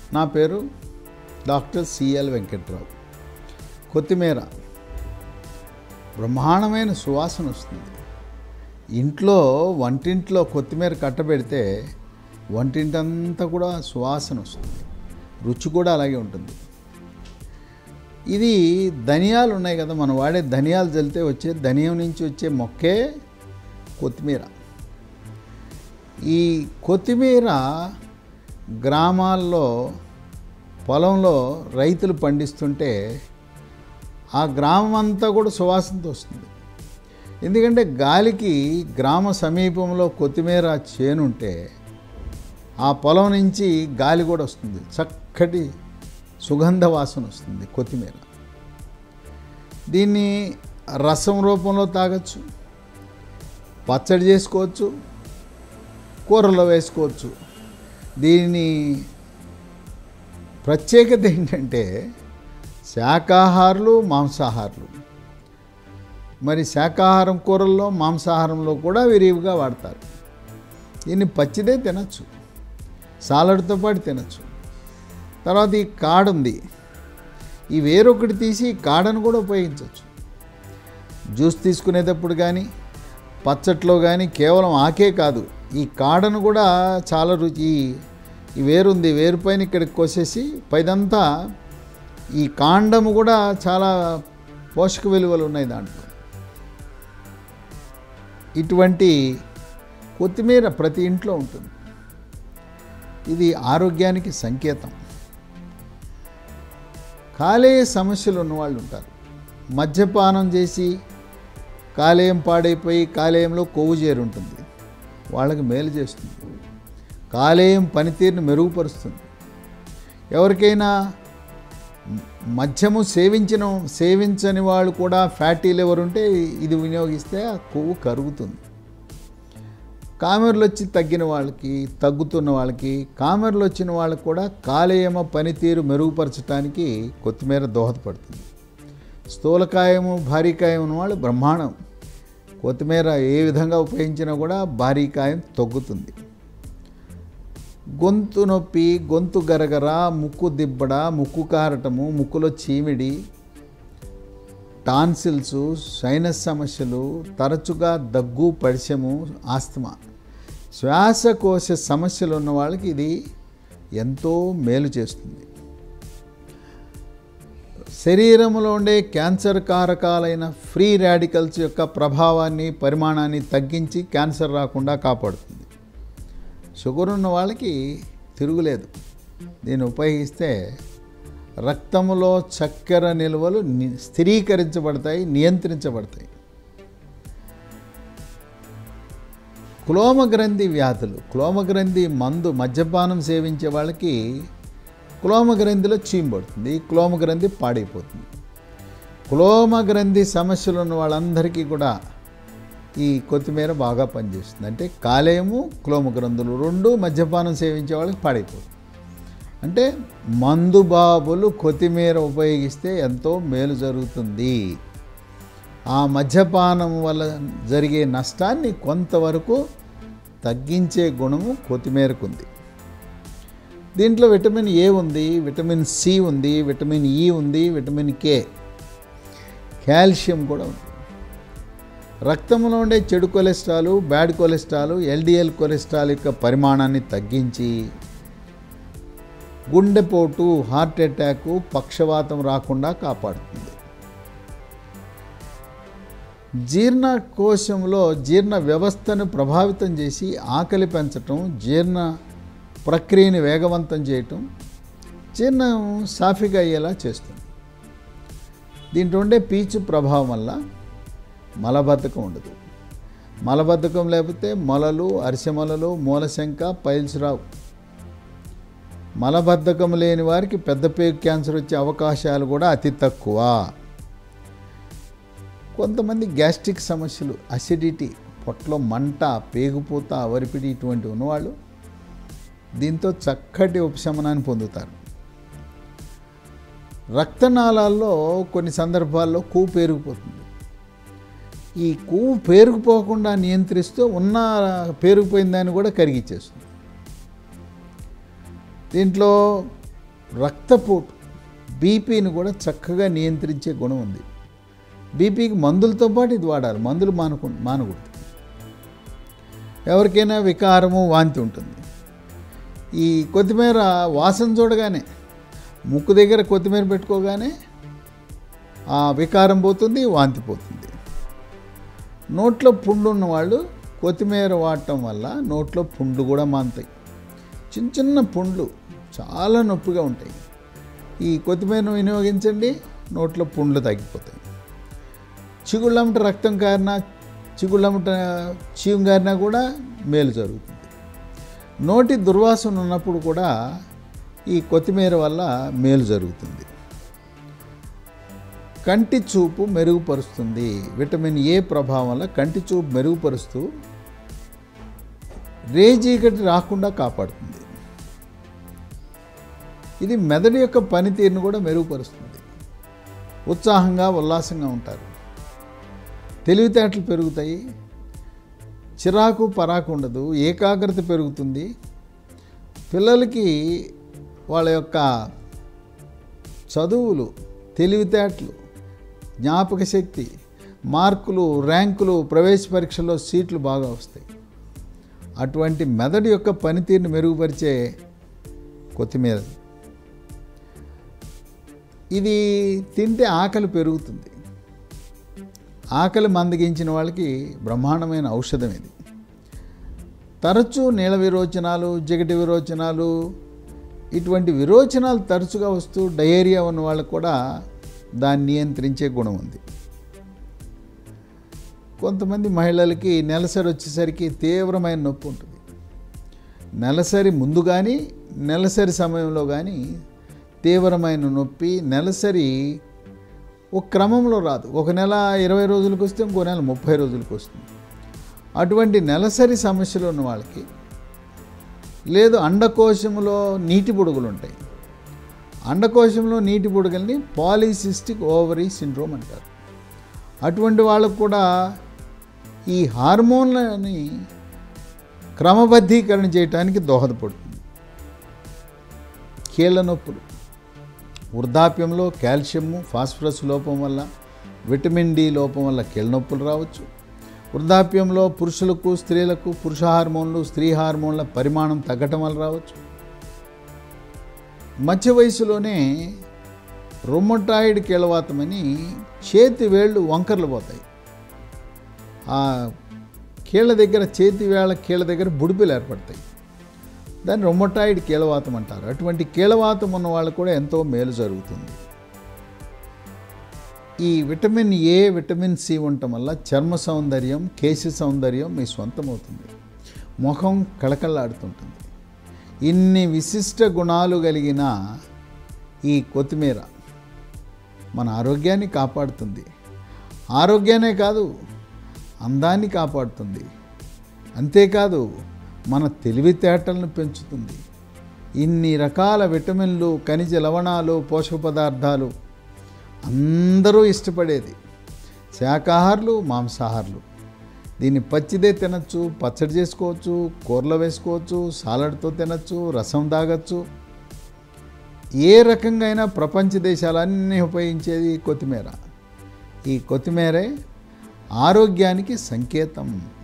నా పేరు doctor CL Venkatrao కొత్తిమీర బ్రహ్మాండమైన సువాసన వస్తుంది ఇంట్లో వంటింట్లో కొత్తిమీర కట్టబెడితే వంటింటంతా కూడా సువాసన వస్తుంది రుచి కూడా అలాగే ఉంటుంది ఇది ధనియాలు ఉన్నాయి కదా మనం వాడే ధనియాలు చల్లితే వచ్చే ధనియం నుంచి వచ్చే మొక్కే కొత్తిమీర ఈ కొత్తిమీర గ్రామాల్లో పొలంలో రైతులు పండిస్తుంటే ఆ గ్రామం అంతా కూడా సువాసనతో వస్తుంది ఎందుకంటే గాలికి గ్రామ సమీపంలో కొత్తిమీర చేనుంటే ఆ పొలం నుంచి గాలి కూడా వస్తుంది చక్కటి సుగంధ వాసన వస్తుంది కొత్తిమీర దీన్ని రసం రూపంలో తాగొచ్చు పచ్చడి చేసుకోవచ్చు కూరలో వేసుకోవచ్చు దీని ప్రత్యేకత ఏంటంటే శాకాహారులు మాంసాహారులు మరి శాకాహారం కూరల్లో మాంసాహారంలో కూడా విరివిగా వాడతారు దీన్ని పచ్చిదే తినచ్చు సాలడ్తో పాటు తినచ్చు తర్వాత ఈ కాడ ఉంది ఈ వేరొకటి తీసి ఈ కాడను కూడా ఉపయోగించవచ్చు జ్యూస్ తీసుకునేటప్పుడు కానీ పచ్చట్లో కానీ కేవలం ఆకే కాదు ఈ కాడను కూడా చాలా రుచి ఈ వేరుంది వేరు పైన ఇక్కడికి కోసేసి పైదంతా ఈ కాండము కూడా చాలా పోషక విలువలు ఉన్నాయి దాంట్లో ఇటువంటి కొత్తిమీర ప్రతి ఇంట్లో ఉంటుంది ఇది ఆరోగ్యానికి సంకేతం కాలేయ సమస్యలు ఉన్నవాళ్ళు ఉంటారు మద్యపానం చేసి కాలేయం పాడైపోయి కాలేయంలో కొవ్వు చేరి ఉంటుంది వాళ్ళకి మేలు చేస్తుంది కాలేయం పనితీరును మెరుగుపరుస్తుంది ఎవరికైనా మద్యము సేవించిన సేవించని వాళ్ళు కూడా ఫ్యాటీ లివర్ ఉంటే ఇది వినియోగిస్తే ఆ కొవ్వు కరుగుతుంది కామెర్లు వచ్చి తగ్గిన వాళ్ళకి తగ్గుతున్న వాళ్ళకి కామెర్లు వచ్చిన వాళ్ళకి కూడా కాలేయమ పనితీరు మెరుగుపరచడానికి కొత్తిమీర దోహదపడుతుంది స్థూలకాయము భారీకాయం ఉన్న వాళ్ళు బ్రహ్మాండం కొత్తిమీర ఏ విధంగా ఉపయోగించినా కూడా భారీకాయం తగ్గుతుంది గొంతు నొప్పి గొంతు గరగర ముక్కు దిబ్బడ ముక్కు కారటము ముక్కులో చీమిడి టాన్సిల్స్ సైనస్ సమస్యలు తరచుగా దగ్గు పరిచయము ఆస్తమా శ్వాసకోశ సమస్యలు ఉన్న వాళ్ళకి ఇది ఎంతో మేలు చేస్తుంది శరీరంలో ఉండే క్యాన్సర్ కారకాలైన ఫ్రీ రాడికల్స్ యొక్క ప్రభావాన్ని పరిమాణాన్ని తగ్గించి క్యాన్సర్ రాకుండా కాపాడుతుంది షుగర్ ఉన్న వాళ్ళకి తిరుగులేదు దీన్ని ఉపయోగిస్తే రక్తంలో చక్కెర నిల్వలు ని- స్థిరీకరించబడతాయి నియంత్రించబడతాయి క్లోమగ్రంథి వ్యాధులు క్లోమగ్రంథి మందు మద్యపానం సేవించే వాళ్ళకి క్లోమగ్రంథిలో చీంబడుతుంది ఈ క్లోమగ్రంథి పాడైపోతుంది క్లోమగ్రంథి సమస్యలు ఉన్న వాళ్ళందరికీ కూడా ఈ కొత్తిమీర బాగా పనిచేస్తుంది అంటే కాలేయము క్లోమగ్రంథులు రెండు మద్యపానం సేవించే వాళ్ళకి పాడైపోతుంది అంటే మందు బాబులు కొత్తిమీర ఉపయోగిస్తే ఎంతో మేలు జరుగుతుంది ఆ మద్యపానం వల్ల జరిగే నష్టాన్ని కొంతవరకు తగ్గించే గుణము కొత్తిమీరకు ఉంది దీంట్లో విటమిన్ ఏ ఉంది విటమిన్ సి ఉంది విటమిన్ ఈ ఉంది విటమిన్ కే కాల్షియం కూడా ఉంది రక్తంలో ఉండే చెడు cholesterol bad cholesterol LDL cholesterol యొక్క పరిమాణాన్ని తగ్గించి గుండెపోటు హార్ట్ అటాక్ పక్షవాతం రాకుండా కాపాడుతుంది జీర్ణకోశంలో జీర్ణ వ్యవస్థను ప్రభావితం చేసి ఆకలి పెంచటం జీర్ణ ప్రక్రియని వేగవంతం చేయటం జీర్ణం సాఫీగా అయ్యేలా చేస్తుంది దీంట్లో ఉండే పీచు ప్రభావం వల్ల మలబద్ధకం ఉండదు మలబద్ధకం లేకపోతే మొలలు అరిసెమొలలు మూలశంక పైల్స్ రావు మలబద్ధకం లేని వారికి పెద్ద పేగు క్యాన్సర్ వచ్చే అవకాశాలు కూడా అతి తక్కువ కొంతమంది గ్యాస్ట్రిక్ సమస్యలు అసిడిటీ పొట్టలో మంట పేగుపూత అవరిపిడి ఇటువంటి ఉన్నవాళ్ళు దీంతో చక్కటి ఉపశమనాన్ని పొందుతారు రక్తనాళాల్లో కొన్ని సందర్భాల్లో కొవ్వు పేరుకుపోతుంది ఈ కొవ్వు పేరుకుపోకుండా నియంత్రిస్తూ ఉన్న పేరుకుపోయిన దాన్ని కూడా కరిగిచ్చేస్తుంది దీంట్లో రక్తపోటు బీపీని కూడా చక్కగా నియంత్రించే గుణం ఉంది బీపీకి మందులతో పాటు ఇది వాడాలి మందులు మానకు మానకూడదు ఎవరికైనా వికారము వాంతి ఉంటుంది ఈ కొత్తిమీర వాసన చూడగానే ముక్కు దగ్గర కొత్తిమీర పెట్టుకోగానే ఆ వికారం పోతుంది వాంతి పోతుంది నోట్లో పుండు ఉన్న వాళ్ళు కొత్తిమీర వాడటం వల్ల నోట్లో పుండ్లు కూడా మానుతాయి చిన్న చిన్న పుండ్లు చాలా నొప్పిగా ఉంటాయి ఈ కొత్తిమీరను వినియోగించండి నోట్లో పుండ్లు తగ్గిపోతాయి చిగుళ్ళమ్మట రక్తం కారినా చిగుళ్ళమ్మట చీము కారినా కూడా మేలు జరుగుతుంది నోటి దుర్వాసన ఉన్నప్పుడు కూడా ఈ కొత్తిమీర వల్ల మేలు జరుగుతుంది కంటి చూపు మెరుగుపరుస్తుంది విటమిన్ ఏ ప్రభావం వల్ల కంటి చూపు మెరుగుపరుస్తూ రేజీకటి రాకుండా కాపాడుతుంది ఇది మెదడు యొక్క పనితీరును కూడా మెరుగుపరుస్తుంది ఉత్సాహంగా ఉల్లాసంగా ఉంటారు తెలివితేటలు పెరుగుతాయి చిరాకు పరాకు ఉండదు ఏకాగ్రత పెరుగుతుంది పిల్లలకి వాళ్ళ యొక్క చదువులు తెలివితేటలు జ్ఞాపక శక్తి మార్కులు ర్యాంకులు ప్రవేశ పరీక్షల్లో సీట్లు బాగా వస్తాయి అటువంటి మెదడు యొక్క పనితీరుని మెరుగుపరిచే కొత్తిమీర ఇది తింటే ఆకలి పెరుగుతుంది ఆకలి మందగించిన వాళ్ళకి బ్రహ్మాండమైన ఔషధం ఇది తరచూ నీళ్ళ విరోచనాలు జిగటి విరోచనాలు ఇటువంటి విరోచనాలు తరచుగా వస్తూ డయేరియా ఉన్న వాళ్ళకు కూడా దాన్ని నియంత్రించే గుణం ఉంది కొంతమంది మహిళలకి నెలసరి వచ్చేసరికి తీవ్రమైన నొప్పి ఉంటుంది నెలసరి ముందు కానీ నెలసరి సమయంలో కానీ తీవ్రమైన నొప్పి నెలసరి ఒక క్రమంలో రాదు ఒక నెల ఇరవై రోజులకు వస్తే ఇంకో నెల ముప్పై రోజులకు వస్తుంది అటువంటి నెలసరి సమస్యలు ఉన్న వాళ్ళకి లేదు అండకోశంలో నీటి బుడుగులు ఉంటాయి అండకోశంలో నీటి బుడగల్ని పాలిసిస్టిక్ ఓవరీ సిండ్రోమ్ అంటారు అటువంటి వాళ్ళకు కూడా ఈ హార్మోన్లని క్రమబద్ధీకరణ చేయడానికి దోహదపడుతుంది కీళ్ళ నొప్పులు వృద్ధాప్యంలో కాల్షియము ఫాస్ఫరస్ లోపం వల్ల విటమిన్ డి లోపం వల్ల కీళ్ళ నొప్పులు రావచ్చు వృద్ధాప్యంలో పురుషులకు స్త్రీలకు పురుష హార్మోన్లు స్త్రీ హార్మోన్ల పరిమాణం తగ్గటం వల్ల రావచ్చు మధ్య వయసులోనే రొమటాయిడ్ కీళ్ళవాతమని చేతి వేళ్ళు వంకర్లు పోతాయి ఆ కీళ్ళ దగ్గర చేతి వేళ్ళ కీళ్ళ దగ్గర బుడిపిలు ఏర్పడతాయి దాన్ని రొమటాయిడ్ కీళ్ళవాతం అంటారు అటువంటి కీళ్ళవాతం ఉన్న వాళ్ళకు కూడా ఎంతో మేలు జరుగుతుంది ఈ విటమిన్ ఏ విటమిన్ సి ఉండటం వల్ల చర్మ సౌందర్యం కేశ సౌందర్యం మీ సొంతమవుతుంది ముఖం కళకళలాడుతుంటుంది ఇన్ని విశిష్ట గుణాలు కలిగిన ఈ కొత్తిమీర మన ఆరోగ్యాన్ని కాపాడుతుంది ఆరోగ్యానే కాదు అందాన్ని కాపాడుతుంది అంతేకాదు మన తెలివితేటలను పెంచుతుంది ఇన్ని రకాల విటమిన్లు ఖనిజ లవణాలు పోషక పదార్థాలు అందరూ ఇష్టపడేది శాకాహారులు మాంసాహారులు దీన్ని పచ్చిదే తినచ్చు పచ్చడి చేసుకోవచ్చు కూరలో వేసుకోవచ్చు సాలడ్తో తినచ్చు రసం తాగొచ్చు ఏ రకంగా అయినా ప్రపంచ దేశాలన్నీ ఉపయోగించేది ఈ కొత్తిమీర ఈ కొత్తిమీరే ఆరోగ్యానికి సంకేతం